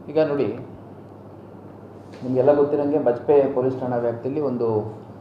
ಈಗ ನೋಡಿ ನಿಮಗೆಲ್ಲ ಗೊತ್ತಿರೋಂಗೆ ಬಜ್ಪೆ ಪೊಲೀಸ್ ಠಾಣಾ ವ್ಯಾಪ್ತಿಯಲ್ಲಿ ಒಂದು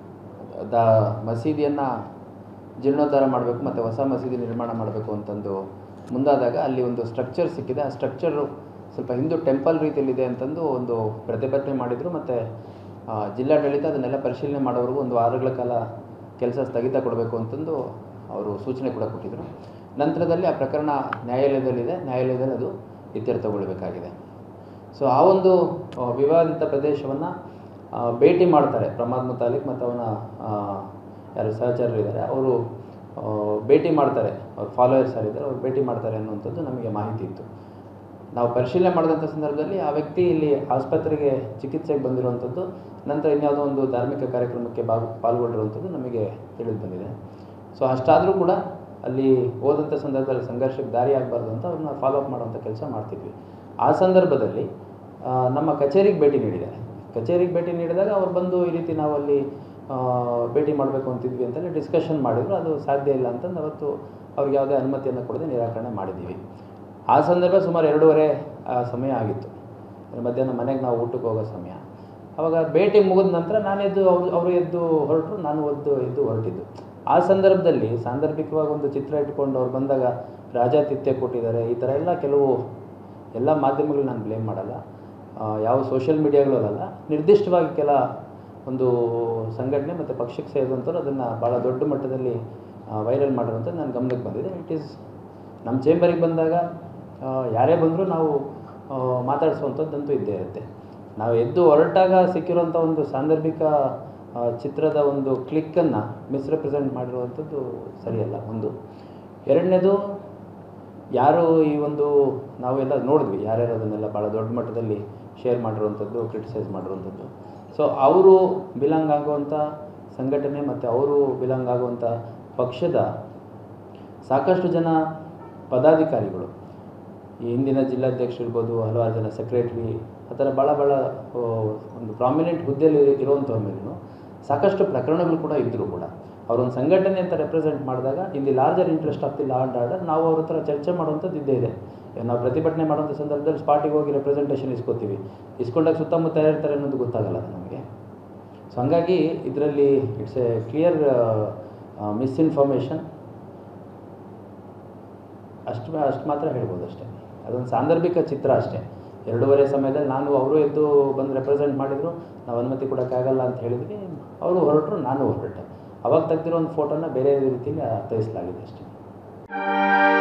ದ ಮಸೀದಿಯನ್ನು ಜೀರ್ಣೋದ್ಧಾರ ಮಾಡಬೇಕು ಮತ್ತು ಹೊಸ ಮಸೀದಿ ನಿರ್ಮಾಣ ಮಾಡಬೇಕು ಅಂತಂದು ಮುಂದಾದಾಗ ಅಲ್ಲಿ ಒಂದು ಸ್ಟ್ರಕ್ಚರ್ ಸಿಕ್ಕಿದೆ ಆ ಸ್ಟ್ರಕ್ಚರು ಸ್ವಲ್ಪ ಹಿಂದೂ ಟೆಂಪಲ್ ರೀತಿಯಲ್ಲಿದೆ ಅಂತಂದು ಒಂದು ಪ್ರತಿಭಟನೆ ಮಾಡಿದರು ಮತ್ತು ಜಿಲ್ಲಾಡಳಿತ ಅದನ್ನೆಲ್ಲ ಪರಿಶೀಲನೆ ಮಾಡೋವರೆಗೂ ಒಂದು ವಾರಗಳ ಕಾಲ ಕೆಲಸ ಸ್ಥಗಿತ ಕೊಡಬೇಕು ಅಂತಂದು ಅವರು ಸೂಚನೆ ಕೂಡ ಕೊಟ್ಟಿದ್ದರು ನಂತರದಲ್ಲಿ ಆ ಪ್ರಕರಣ ನ್ಯಾಯಾಲಯದಲ್ಲಿದೆ ನ್ಯಾಯಾಲಯದಲ್ಲಿ ಅದು ಇತ್ಯರ್ಥಗೊಳ್ಳಬೇಕಾಗಿದೆ ಸೊ ಆ ಒಂದು ಆ, ವಿವಾದಿತ ಪ್ರದೇಶವನ್ನು ಭೇಟಿ ಮಾಡ್ತಾರೆ ಪ್ರಮಾದ್ ಮುತಾಲಿಕ್ ಮತ್ತು ಅವನ ಆ, ಯಾರು ಸಹಚರರಿದ್ದಾರೆ ಅವರು ಆ, ಭೇಟಿ ಮಾಡ್ತಾರೆ ಅವ್ರ ಫಾಲೋಯರ್ಸ್ ಯಾರಿದ್ದಾರೆ ಅವ್ರು ಭೇಟಿ ಮಾಡ್ತಾರೆ ಅನ್ನುವಂಥದ್ದು ನಮಗೆ ಮಾಹಿತಿ ಇತ್ತು ನಾವು ಪರಿಶೀಲನೆ ಮಾಡಿದಂಥ ಸಂದರ್ಭದಲ್ಲಿ ಆ ವ್ಯಕ್ತಿ ಇಲ್ಲಿ ಆಸ್ಪತ್ರೆಗೆ ಚಿಕಿತ್ಸೆಗೆ ಬಂದಿರುವಂಥದ್ದು ನಂತರ ಇನ್ಯಾವುದೋ ಒಂದು ಧಾರ್ಮಿಕ ಕಾರ್ಯಕ್ರಮಕ್ಕೆ ಭಾಗ ಪಾಲ್ಗೊಂಡಿರುವಂಥದ್ದು ನಮಗೆ ತಿಳಿದು ಬಂದಿದೆ ಸೊ ಅಷ್ಟಾದರೂ ಕೂಡ ಅಲ್ಲಿ ಹೋದಂಥ ಸಂದರ್ಭದಲ್ಲಿ ಸಂಘರ್ಷಕ್ಕೆ ದಾರಿ ಆಗಬಾರ್ದು ಅಂತ ಅವ್ರನ್ನ ಫಾಲೋ ಅಪ್ ಮಾಡುವಂಥ ಕೆಲಸ ಮಾಡ್ತಿದ್ವಿ ಆ ಸಂದರ್ಭದಲ್ಲಿ ಆ, ನಮ್ಮ ಕಚೇರಿಗೆ ಭೇಟಿ ನೀಡಿದ್ದಾರೆ ಕಚೇರಿಗೆ ಭೇಟಿ ನೀಡಿದಾಗ ಅವ್ರು ಬಂದು ಈ ರೀತಿ ನಾವು ಅಲ್ಲಿ ಆ, ಭೇಟಿ ಮಾಡಬೇಕು ಅಂತಿದ್ವಿ ಅಂತಲೇ ಡಿಸ್ಕಷನ್ ಮಾಡಿದ್ರು ಅದು ಸಾಧ್ಯ ಇಲ್ಲ ಅಂತಂದು ಅವತ್ತು ಅವ್ರಿಗೆ ಯಾವುದೇ ಅನುಮತಿಯನ್ನು ಕೊಡದೆ ನಿರಾಕರಣೆ ಮಾಡಿದ್ದೀವಿ ಆ ಸಂದರ್ಭ ಸುಮಾರು ಎರಡೂವರೆ ಆ, ಸಮಯ ಆಗಿತ್ತು ಅಂದ್ರೆ ಮಧ್ಯಾಹ್ನ ಮನೆಗೆ ನಾವು ಊಟಕ್ಕೆ ಹೋಗೋ ಸಮಯ ಅವಾಗ ಭೇಟಿ ಮುಗಿದ ನಂತರ ನಾನು ಎದ್ದು ಅವರು ಅವರು ಎದ್ದು ಹೊರಟರು ನಾನು ಎದ್ದು ಎದ್ದು ಹೊರಟಿದ್ದು ಆ ಸಂದರ್ಭದಲ್ಲಿ ಸಾಂದರ್ಭಿಕವಾಗಿ ಒಂದು ಚಿತ್ರ ಇಟ್ಕೊಂಡು ಅವ್ರು ಬಂದಾಗ ರಾಜಾತಿಥ್ಯ ಕೊಟ್ಟಿದ್ದಾರೆ ಈ ಥರ ಎಲ್ಲ ಕೆಲವು ಎಲ್ಲ ಮಾಧ್ಯಮಗಳು ನಾನು ಬ್ಲೇಮ್ ಮಾಡಲ್ಲ ಆ, ಯಾವ ಸೋಷಿಯಲ್ ಮೀಡಿಯಾಗಳಲ್ಲ ನಿರ್ದಿಷ್ಟವಾಗಿ ಕೆಲ ಒಂದು ಸಂಘಟನೆ ಮತ್ತು ಪಕ್ಷಕ್ಕೆ ಸೇರಿದಂಥವ್ರು ಅದನ್ನು ಭಾಳ ದೊಡ್ಡ ಮಟ್ಟದಲ್ಲಿ ವೈರಲ್ ಮಾಡಿರುವಂಥದ್ದು ನನ್ನ ಗಮನಕ್ಕೆ ಬಂದಿದೆ ಇಟ್ ಈಸ್ ನಮ್ಮ ಚೇಂಬರಿಗೆ ಬಂದಾಗ ಆ, ಯಾರೇ ಬಂದರೂ ನಾವು ಆ, ಮಾತಾಡಿಸುವಂಥದ್ದಂತೂ ಇದ್ದೇ ಇರುತ್ತೆ ನಾವು ಎದ್ದು ಹೊರಟಾಗ ಸಿಕ್ಕಿರುವಂಥ ಒಂದು ಸಾಂದರ್ಭಿಕ ಆ, ಚಿತ್ರದ ಒಂದು ಕ್ಲಿಕ್ಕನ್ನು ಮಿಸ್ರೆಪ್ರೆಸೆಂಟ್ ಮಾಡಿರುವಂಥದ್ದು ಸರಿಯಲ್ಲ ಒಂದು ಎರಡನೇದು ಯಾರು ಈ ಒಂದು ನಾವೆಲ್ಲ ನೋಡಿದ್ವಿ ಯಾರ್ಯಾರು ಅದನ್ನೆಲ್ಲ ಭಾಳ ದೊಡ್ಡ ಮಟ್ಟದಲ್ಲಿ ಶೇರ್ ಮಾಡಿರುವಂಥದ್ದು ಕ್ರಿಟಿಸೈಸ್ ಮಾಡಿರುವಂಥದ್ದು ಸೊ ಅವರು ಬಿಲಾಂಗ್ ಆಗುವಂಥ ಸಂಘಟನೆ ಮತ್ತು ಅವರು ಬಿಲಾಂಗ್ ಆಗುವಂಥ ಪಕ್ಷದ ಸಾಕಷ್ಟು ಜನ ಪದಾಧಿಕಾರಿಗಳು ಈ ಹಿಂದಿನ ಜಿಲ್ಲಾಧ್ಯಕ್ಷರು ಇರ್ಬೋದು ಹಲವಾರು ಜನ ಸೆಕ್ರೆಟ್ರಿ ಆ ಥರ ಭಾಳ ಭಾಳ ಆ, ಒಂದು ಪ್ರಾಮಿನೆಂಟ್ ಹುದ್ದೆಯಲ್ಲಿ ಇರುವಂಥವ್ರ ಮೇಲೂ ಸಾಕಷ್ಟು ಪ್ರಕರಣಗಳು ಕೂಡ ಇದ್ದರು ಕೂಡ ಅವರೊಂದು ಸಂಘಟನೆ ಅಂತ ರೆಪ್ರೆಸೆಂಟ್ ಮಾಡಿದಾಗ ಇಲ್ಲಿ larger interest of the law and order ನಾವು ಅವ್ರ ಹತ್ರ ಚರ್ಚೆ ಮಾಡುವಂಥದ್ದು ಇದ್ದೇ ಇದೆ ಈಗ ನಾವು ಪ್ರತಿಭಟನೆ ಮಾಡುವಂಥ ಸಂದರ್ಭದಲ್ಲಿ ಸ್ಪಾಟಿಗೆ ಹೋಗಿ ರೆಪ್ರೆಸೆಂಟೇಷನ್ ಇಸ್ಕೋತೀವಿ ಇಸ್ಕೊಂಡಾಗ ಸುತ್ತಮುತ್ತ ಇರ್ತಾರೆ ಅನ್ನೋದು ಗೊತ್ತಾಗಲ್ಲ ಅದು ನಮಗೆ ಸೊ ಹಂಗಾಗಿ ಇದರಲ್ಲಿ ಇಟ್ಸ್ ಎ ಕ್ಲಿಯರ್ ಮಿಸ್ಇನ್ಫಾರ್ಮೇಷನ್ ಅಷ್ಟು ಅಷ್ಟು ಮಾತ್ರ ಹೇಳ್ಬೋದು ಅಷ್ಟೇ ಅದೊಂದು ಸಾಂದರ್ಭಿಕ ಚಿತ್ರ ಅಷ್ಟೇ ಎರಡೂವರೆ ಸಮಯದಲ್ಲಿ ನಾನು ಅವರು ಎದ್ದು ಬಂದು ರೆಪ್ರೆಸೆಂಟ್ ಮಾಡಿದರು ನಾವು ಅನುಮತಿ ಕೊಡೋಕ್ಕಾಗಲ್ಲ ಅಂತ ಹೇಳಿದ್ವಿ ಅವರು ಹೊರಟರು ನಾನು ಹೊರಟೆ ಅವಾಗ ತೆಗೆದಿರೋ ಒಂದು ಫೋಟೋನ ಬೇರೆ ರೀತಿಯಲ್ಲಿ ಅರ್ಥೈಸಲಾಗಿದೆ ಅಷ್ಟೇ